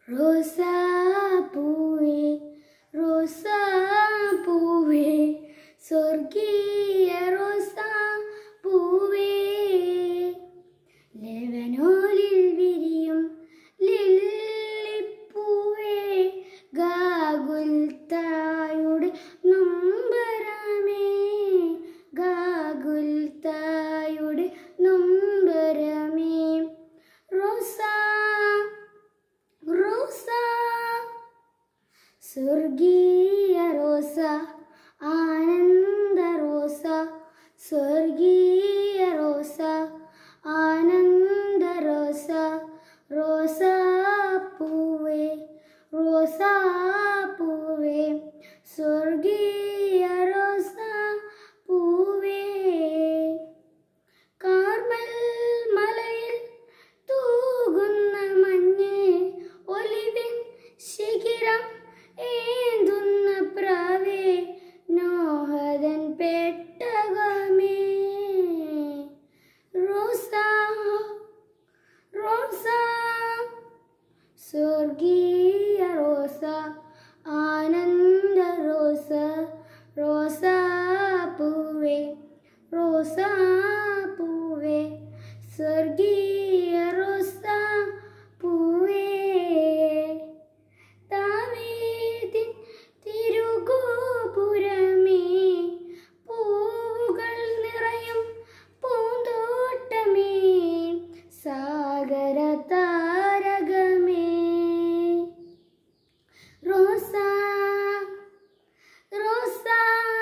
റോസാ പൂവേ റോസാ പൂവേ സ്വർഗീയ റോസാ പൂവേ ലെവനോലിൽ വിരിയും ലില്ലിപ്പൂവേ ഗാഗുൽത്തായുടെ നൊമ്പരമേ ഗാഗുൽത്തായുടെ നൊമ്പരമേ റോസാ റോസാ സ്വർഗീയ റോസ ആനന്ദ റോസ സ്വർഗീയ റോസ ആനന്ദ റോസ റോസാ പൂവേ റോസാ പൂവേ സ്വർഗീയ റോസ പൂവേ കാർമൽ മലയിൽ തൂകുന്ന മഞ്ഞ് ഒലിവിൻ ശിഖിരം ഏന്തുന്ന പ്രാവേ നോഹതൻ പെട്ടകമേ റോസാ റോസാ സ്വർഗീയ റോസ ആനന്ദ റോസ റോസാ പൂവേ റോസാ പൂവേ സ്വർഗീയ റോസാ പൂവേ താവേദിൻ തിരുഗോപുരമേ പൂവുകൾ നിറയും പൂന്തോട്ടമേ സാഗര താരകമേ റോസാ റോസാ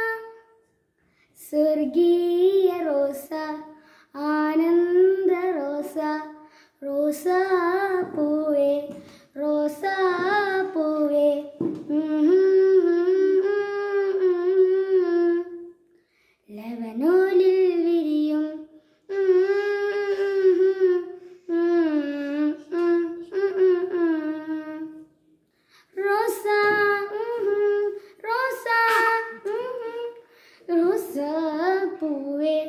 സ്വർഗീയ റോസ ആനന്ദ റോസ റോസാ പൂവേ റോസാ പൂവേ ലവനോലിൽ വിരിയും റോസാ റോസാ റോസാ പൂവേ